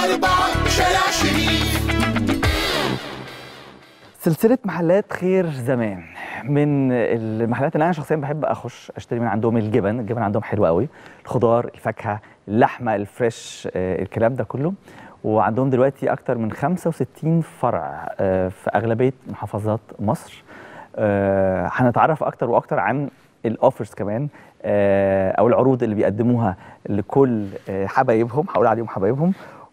أربعة شارع شريف سلسلة محلات خير زمان من المحلات اللي انا شخصيا بحب اخش اشتري من عندهم الجبن، الجبن عندهم حلو قوي، الخضار، الفاكهة، اللحمة الفريش، آه، الكلام ده كله وعندهم دلوقتي اكتر من 65 فرع آه، في اغلبية محافظات مصر. آه، هنتعرف اكتر واكتر عن الاوفرز كمان آه، او العروض اللي بيقدموها لكل آه، حبايبهم هقول عليهم حبايبهم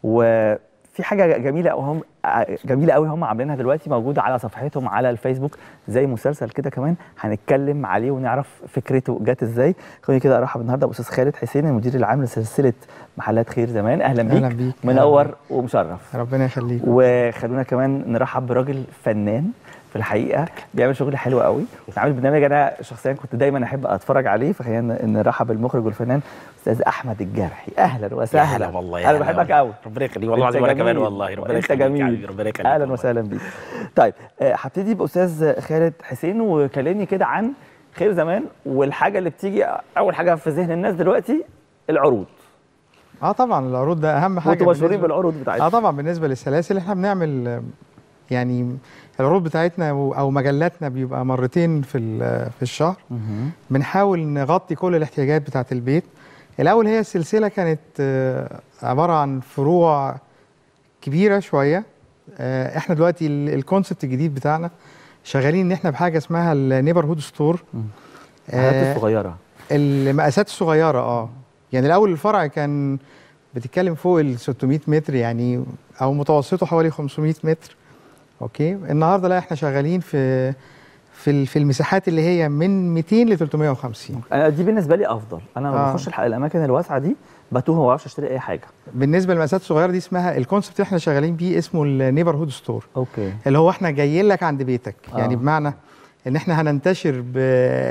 وفي حاجه جميله قوي هم جميله قوي هم عاملينها دلوقتي موجوده على صفحتهم على الفيسبوك زي مسلسل كده كمان هنتكلم عليه ونعرف فكرته جت ازاي خليني كده ارحب النهارده باستاذ خالد حسين المدير العام لسلسله محلات خير زمان اهلا بيك أهلا بيك. منور ومشرف ربنا يخليك وخلونا كمان نرحب براجل فنان في الحقيقه بيعمل شغل حلو قوي وعامل برنامج انا شخصيا كنت دايما احب اتفرج عليه فخلينا نرحب المخرج والفنان استاذ احمد الجرحي اهلا وسهلا يا هلا والله يا انا هلا بحبك والله. قوي ربنا يخليك والله أنت العظيم وانا كمان جميل. والله ربنا وأنت يخليك يا جميل. حبيبي، ربنا يخليك اهلا والله. وسهلا بيك طيب آه، هبتدي باستاذ خالد حسين وكلمني كده عن خير زمان والحاجه اللي بتيجي اول حاجه في ذهن الناس دلوقتي العروض اه طبعا العروض ده اهم حاجه وانتوا مشهورين بالنسبة- بالعروض بتاعتكم اه طبعا بالنسبه للسلاسل احنا بنعمل آه، يعني العروض بتاعتنا و- او مجلاتنا بيبقى مرتين في ال- في الشهر مهم. بنحاول نغطي كل الاحتياجات بتاعه البيت الاول هي السلسله كانت آه، عباره عن فروع كبيره شويه آه، احنا دلوقتي ال- الكونسبت الجديد بتاعنا شغالين ان احنا بحاجه اسمها النيبرهود ستور الحاجات الصغيره المقاسات الصغيره اه يعني الاول الفرع كان بتتكلم فوق ال 600 متر يعني او متوسطه حوالي 500 متر اوكي النهارده لا احنا شغالين في في ال- في المساحات اللي هي من 200 ل 350 انا دي بالنسبه لي افضل انا لما آه. بخش الح- الاماكن الواسعه دي بتوه وما بعرفش اشتري اي حاجه بالنسبه للمقاسات الصغيره دي اسمها الكونسبت اللي احنا شغالين بيه اسمه النيبرهود ستور اوكي اللي هو احنا جايين لك عند بيتك آه. يعني بمعنى ان احنا هننتشر ب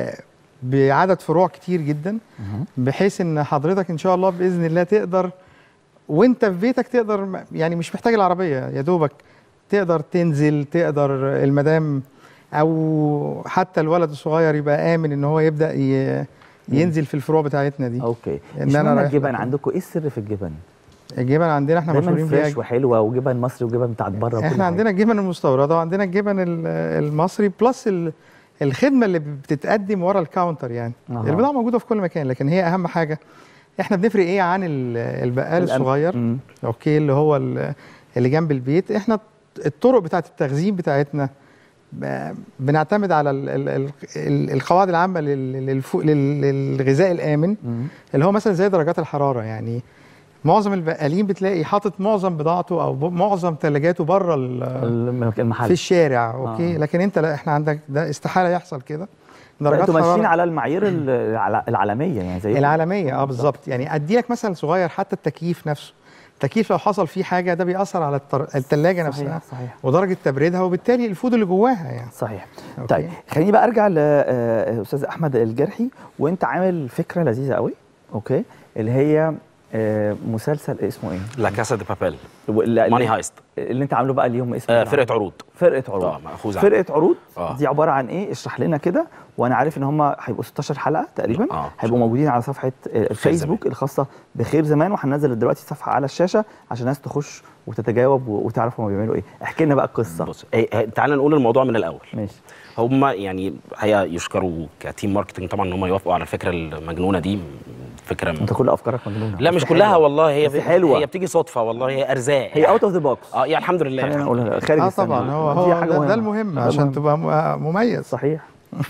بعدد فروع كتير جدا مهم. بحيث ان حضرتك ان شاء الله باذن الله تقدر وانت في بيتك تقدر م- يعني مش محتاج العربيه يا دوبك تقدر تنزل تقدر المدام او حتى الولد الصغير يبقى امن ان هو يبدا ي... ينزل في الفروع بتاعتنا دي اوكي إن اشمعنى أنا رايح الجبن لك. عندكم ايه السر في الجبن الجبن عندنا احنا دايما مشهورين فريش بيها وحلوه وجبن مصري وجبن بتاعت بره وكل احنا حاجة. عندنا الجبن المستورده وعندنا الجبن ال- المصري بلس ال- الخدمه اللي بتتقدم ورا الكاونتر يعني أها. البضاعه موجوده في كل مكان لكن هي اهم حاجه احنا بنفرق ايه عن ال- البقال الأم- الصغير مم. اوكي اللي هو ال- اللي جنب البيت احنا الطرق بتاعه التخزين بتاعتنا ب- بنعتمد على ال ال ال ال القواعد العامه لل- للفو- لل- للغذاء الامن مم. اللي هو مثلا زي درجات الحراره يعني معظم البقالين بتلاقي حاطط معظم بضاعته او ب- معظم ثلاجاته بره ال- الم- المحل في الشارع اوكي آه. لكن انت لا احنا عندك ده استحاله يحصل كده درجات انتوا ماشيين حراره على المعايير ال- الع- العالميه يعني زي العالميه اه بالظبط يعني ادي لك مثل صغير حتى التكييف نفسه التكييف لو حصل فيه حاجه ده بيأثر على التر... الثلاجه صحيح نفسها صحيح ودرجه تبريدها وبالتالي الفود اللي جواها يعني صحيح أوكي. طيب خليني بقى ارجع لاستاذ احمد الجرحي وانت عامل فكره لذيذه قوي اوكي اللي هي آه، مسلسل اسمه ايه؟ لا كاسا دي بابيل اللي, ماني هايست اللي انت عامله بقى اليوم اسمه آه إيه؟ فرقه عروض فرقه عروض اه ماخوذ عن فرقه عروض آه. دي عباره عن ايه اشرح لنا كده وانا عارف ان هم هيبقوا 16 حلقه تقريبا آه. هيبقوا موجودين على صفحه آه، الفيسبوك الخاصه بخير زمان وهننزل دلوقتي صفحه على الشاشه عشان الناس تخش وتتجاوب و- وتعرف هم بيعملوا ايه احكي لنا بقى القصه بص إيه، إيه، تعال نقول الموضوع من الاول ماشي هم يعني هي يشكروا كتيم ماركتنج طبعا ان هم يوافقوا على الفكره المجنونه دي فكره انت كل افكارك مجنونه لا بس مش حلوة. كلها والله هي بس حلوة. هي بتيجي صدفه والله هي ارزاق هي اوت اوف ذا بوكس اه يعني الحمد لله خلينا نقولها خارج اه الصندوق. طبعا هو دي هو حاجة ده, مهمة. ده المهم ده عشان مهم. تبقى م- مميز صحيح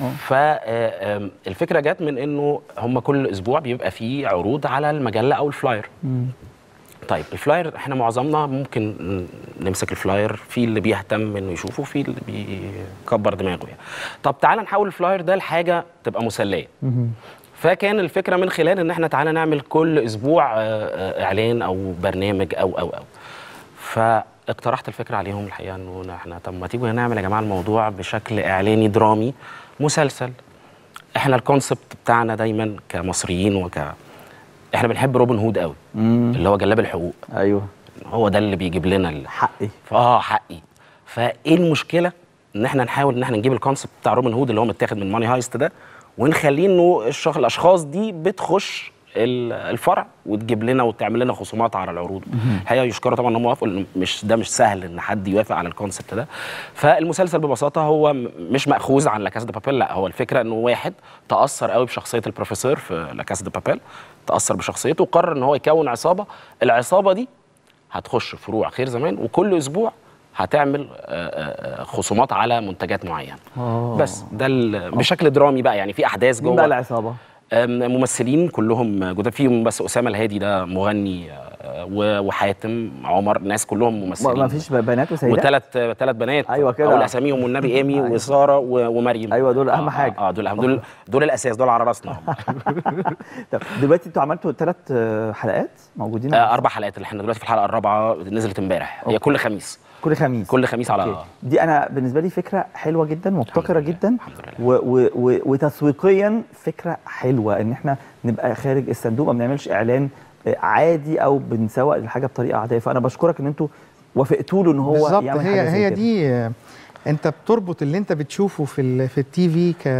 فالفكره جت من انه هم كل اسبوع بيبقى فيه عروض على المجله او الفلاير طيب الفلاير احنا معظمنا ممكن نمسك الفلاير في اللي بيهتم انه يشوفه في اللي بيكبر دماغه يعني طب تعالى نحول الفلاير ده لحاجه تبقى مسليه فكان الفكره من خلال ان احنا تعالى نعمل كل اسبوع آه، آه، اعلان او برنامج او او او فاقترحت الفكره عليهم الحقيقه انه احنا طب ما تيجوا نعمل يا جماعه الموضوع بشكل اعلاني درامي مسلسل احنا الكونسبت بتاعنا دايما كمصريين وك احنا بنحب روبن هود قوي مم. اللي هو جلاب الحقوق ايوه هو ده اللي بيجيب لنا ال... حقي اه حقي فايه المشكله ان احنا نحاول ان احنا نجيب الكونسبت بتاع روبن هود اللي هو متاخد من ماني هايست ده ونخليه انه الشخ... الاشخاص دي بتخش ال- الفرع وتجيب لنا وتعمل لنا خصومات على العروض هي يشكروا طبعا ان هم وافقوا لأن مش ده مش سهل ان حد يوافق على الكونسبت ده فالمسلسل ببساطه هو م- مش ماخوذ عن لا كاس دي بابيل لا هو الفكره انه واحد تاثر قوي بشخصيه البروفيسور في لا كاس دي بابيل تاثر بشخصيته وقرر ان هو يكون عصابه العصابه دي هتخش فروع خير زمان وكل اسبوع هتعمل آه، آه، آه، خصومات على منتجات معينه آه. بس ده ال- بشكل درامي بقى يعني في احداث مين بقى جوه العصابه؟ أم، ممثلين كلهم جداد فيهم بس اسامه الهادي ده مغني آه، و- وحاتم عمر ناس كلهم ما ممثلين ما فيش بنات وسيدات وثلاث ثلاث بنات أيوة كده. اول اساميهم والنبي ايمي أيوة. وساره و- ومريم أيوة، دول أهم آه، حاجة. اه دول أهم دول دول الاساس دول على راسنا هم. طب دلوقتي انتوا عملتوا ثلاث حلقات موجودين آه، اربع حلقات اللي احنا دلوقتي في الحلقه الرابعه نزلت امبارح هي كل خميس كل خميس كل خميس على أوكي. دي انا بالنسبه لي فكره حلوه جدا مبتكره لله، جدا الحمد لله. و و و وتسويقيا فكره حلوه ان احنا نبقى خارج الصندوق ما بنعملش اعلان آه، عادي او بنسوق الحاجه بطريقه عاديه فانا بشكرك ان انتوا وافقتوا له ان هو بالظبط يعمل هي حاجه زي هي كده. دي آه، انت بتربط اللي انت بتشوفه في ال في التي في ك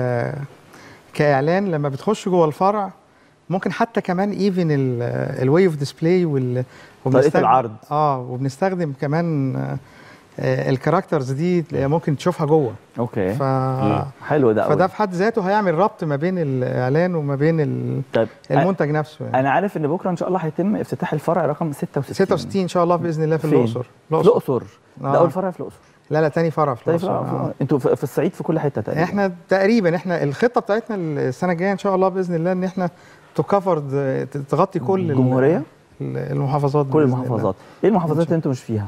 كاعلان لما بتخش جوه الفرع ممكن حتى كمان ايفن الواي اوف ديسبلاي وال وبنستخدم- العرض. اه وبنستخدم كمان آه، آه، الكاركترز دي ممكن تشوفها جوه اوكي ف حلو ده فده قوي. في حد ذاته هيعمل ربط ما بين الاعلان وما بين ال- طيب المنتج نفسه يعني. انا عارف ان بكره ان شاء الله هيتم افتتاح الفرع رقم 66 66 ان شاء الله باذن الله في فين؟ الاقصر في الاقصر ده آه. اول فرع في الاقصر لا لا تاني فرع في طيب الاقصر آه. انتوا في في الصعيد في كل حته تقريبا احنا تقريبا احنا الخطه بتاعتنا السنه الجايه ان شاء الله باذن الله ان احنا تكفر تغطي كل ال- الجمهورية؟ ال- المحافظات كل بإذن الله. المحافظات ايه المحافظات اللي انتوا مش فيها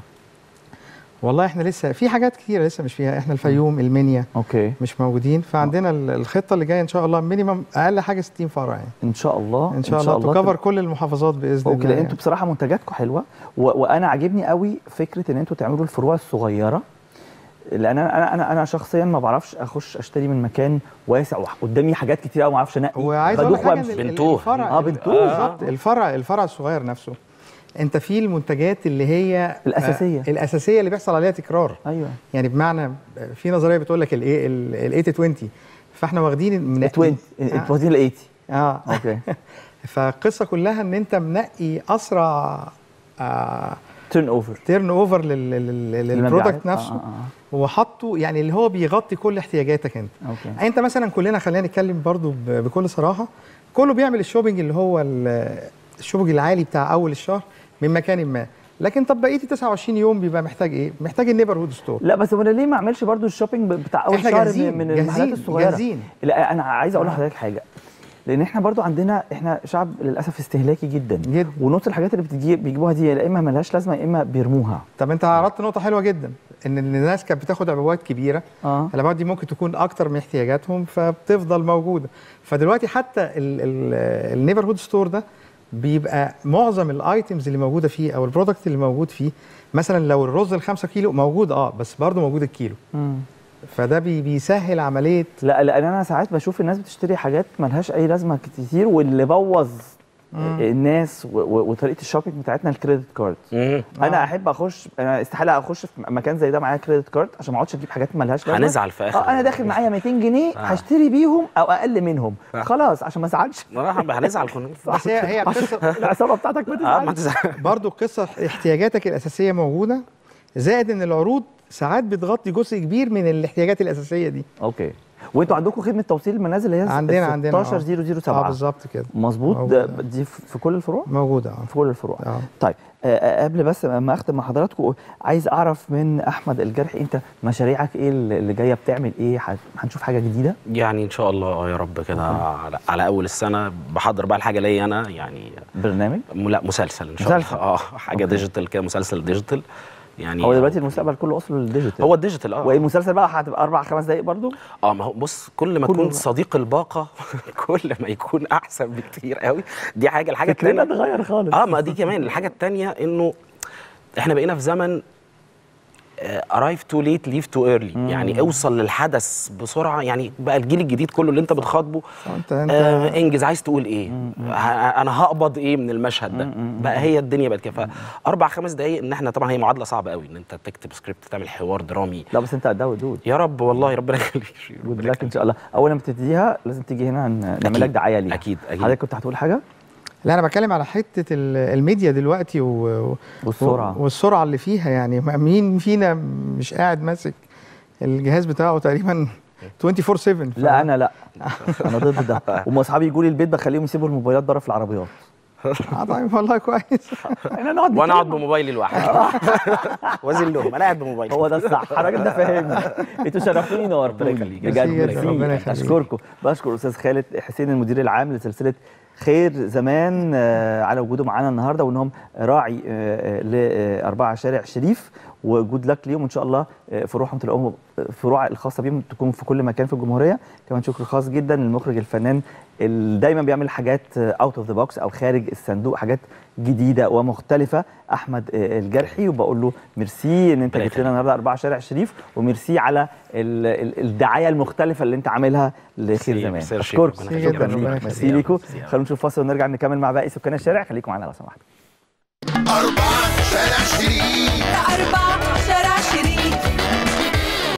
والله احنا لسه في حاجات كتيره لسه مش فيها احنا الفيوم المنيا اوكي مش موجودين فعندنا ال- الخطه اللي جايه ان شاء الله مينيمم اقل حاجه 60 فرع يعني ان شاء الله ان شاء الله تكفر كل المحافظات باذن اوكي الله لان يعني. انتوا بصراحه منتجاتكم حلوه و... وانا عاجبني قوي فكره ان انتوا تعملوا الفروع الصغيره لان انا انا انا, أنا شخصيا ما بعرفش اخش اشتري من مكان واسع وقدامي حاجات كتير قوي ما اعرفش انقي وعايز اقول لك بدوخ حاجه وامشي إن ال- بنتوه. الفرع آه، بنتوه. بالظبط الفرع الفرع الصغير نفسه انت فيه المنتجات اللي هي الأساسية. آه، الاساسيه اللي بيحصل عليها تكرار ايوه يعني بمعنى في نظريه بتقول لك الايه ال 80 20 فاحنا واخدين من 20 انتوا واخدين ال 80 اه اوكي فالقصه كلها ان انت منقي اسرع آه تيرن اوفر تيرن اوفر للبرودكت نفسه آه آه وحطه يعني اللي هو بيغطي كل احتياجاتك انت آه. اوكي انت مثلا كلنا خلينا نتكلم برضو ب- بكل صراحه كله بيعمل الشوبينج اللي هو ال- الشوبينج العالي بتاع اول الشهر من مكان ما لكن طب بقيه ال 29 يوم بيبقى محتاج ايه محتاج النيبرهود ستور لا بس انا ليه ما اعملش برضو الشوبينج بتاع اول إحنا شهر جاهزين، من, من المحلات جاهزين، الصغيره جاهزين. لا انا عايز اقول لحضرتك حاجه لان احنا برضو عندنا احنا شعب للاسف استهلاكي جدا جدا. ونص الحاجات اللي بتجي بيجيبوها دي يا اما ملهاش لازمه يا اما بيرموها طب انت عرضت نقطه حلوه جدا ان الناس كانت بتاخد عبوات كبيره اه العبوات دي ممكن تكون اكتر من احتياجاتهم فبتفضل موجوده فدلوقتي حتى النيبرهود ستور ده بيبقى معظم الايتمز اللي موجوده فيه او البرودكت اللي موجود فيه مثلا لو الرز ال 5 كيلو موجود اه بس برضه موجود الكيلو مم. فده بي بيسهل عمليه لا لان انا ساعات بشوف الناس بتشتري حاجات ملهاش اي لازمه كتير واللي بوظ الناس و- و- وطريقه الشوبينج بتاعتنا الكريدت كارد مم. انا احب اخش انا استحاله اخش في مكان زي ده معايا كريدت كارد عشان ما اقعدش اجيب حاجات ملهاش لازمه هنزعل في اخر اه انا داخل معايا 200 جنيه آه. هشتري بيهم او اقل منهم صح. خلاص عشان ما ازعلش راح- هنزعل كلنا بس هي هي القصه العصابه بتاعتك ما اه ما تزعلش تزعل برضه القصه احتياجاتك الاساسيه موجوده زائد ان العروض ساعات بتغطي جزء كبير من الاحتياجات الاساسيه دي اوكي وانتوا عندكم خدمه توصيل المنازل اللي هي عندنا عندنا آه. 16007 اه بالظبط كده مظبوط موجودة. ده- دي في في كل الفروع موجوده اه في كل الفروع اه طيب آه، آه، قبل بس ما اختم مع حضراتكم عايز اعرف من احمد الجرحي انت مشاريعك ايه اللي اللي جايه بتعمل ايه هت- هنشوف حاجه جديده يعني ان شاء الله آه يا رب كده على, على اول السنه بحضر بقى الحاجه ليا انا يعني برنامج م- لا مسلسل ان شاء مسلسل. الله اه حاجه أوكي. ديجيتال كده مسلسل ديجيتال يعني هو دلوقتي المستقبل كله اصله الديجيتال هو الديجيتال اه والمسلسل بقى هتبقى اربع خمس دقائق برضو اه ما هو بص كل ما كله تكون بقى. صديق الباقه كل ما يكون احسن بكتير قوي دي حاجه الحاجه فكرنا الثانيه اتغير خالص اه ما دي كمان الحاجه الثانيه انه احنا بقينا في زمن ارايف تو ليت ليف تو ايرلي يعني اوصل للحدث بسرعه يعني بقى الجيل الجديد كله اللي انت بتخاطبه انت انت آه انجز عايز تقول ايه ه- انا هقبض ايه من المشهد ده بقى هي الدنيا بقت كده فاربع خمس دقايق ان احنا طبعا هي معادله صعبه قوي ان انت تكتب سكريبت تعمل حوار درامي لا بس انت قدها ودود يا رب والله ربنا يخليك جود ربنا لك ان شاء الله اول ما تبتديها لازم تيجي هنا ن- نعمل لك أكيد. دعايه ليها أكيد، أكيد. حضرتك كنت هتقول حاجه لا انا بتكلم على حته ال- الميديا دلوقتي و... والسرعة. والسرعه اللي فيها يعني ما- مين فينا مش قاعد ماسك الجهاز بتاعه تقريبا 24 7 لا انا لا انا ضد ده وما اصحابي يجوا لي البيت بخليهم يسيبوا الموبايلات بره في العربيات اه طيب والله كويس احنا نقعد وانا اقعد نتكلم. بموبايلي لوحدي وازن لهم انا قاعد بموبايلي هو ده الصح الراجل ده فاهمني انتوا شرفتوني نورتوني يخليك. بجد ميرسي جدا، ميرسي. ربنا يخليك. اشكركم بشكر استاذ خالد حسين المدير العام لسلسله خير زمان آه، على وجوده معانا النهارده وانهم راعي آه، آه، لاربعه شارع شريف وجود لك ليهم وان شاء الله آه، فروعهم تلاقوهم فروع الخاصه بيهم تكون في كل مكان في الجمهوريه كمان شكر خاص جدا للمخرج الفنان اللي دايما بيعمل حاجات اوت اوف ذا بوكس او خارج الصندوق حاجات جديده ومختلفه احمد آه، الجرحي وبقول له ميرسي ان انت ربنا جبت لنا النهارده اربعه شارع شريف وميرسي على ال- ال- الدعايه المختلفه اللي انت عاملها لخير ميرسي، زمان ميرسي يا شيخ، اشكرك ربنا يخليك. شكرا ربنا ليك يخليك. ميرسي ليكم ميرسي. خلونا نشوف فاصل ونرجع نكمل مع باقي سكان الشارع خليكم معانا لو سمحتوا أربعة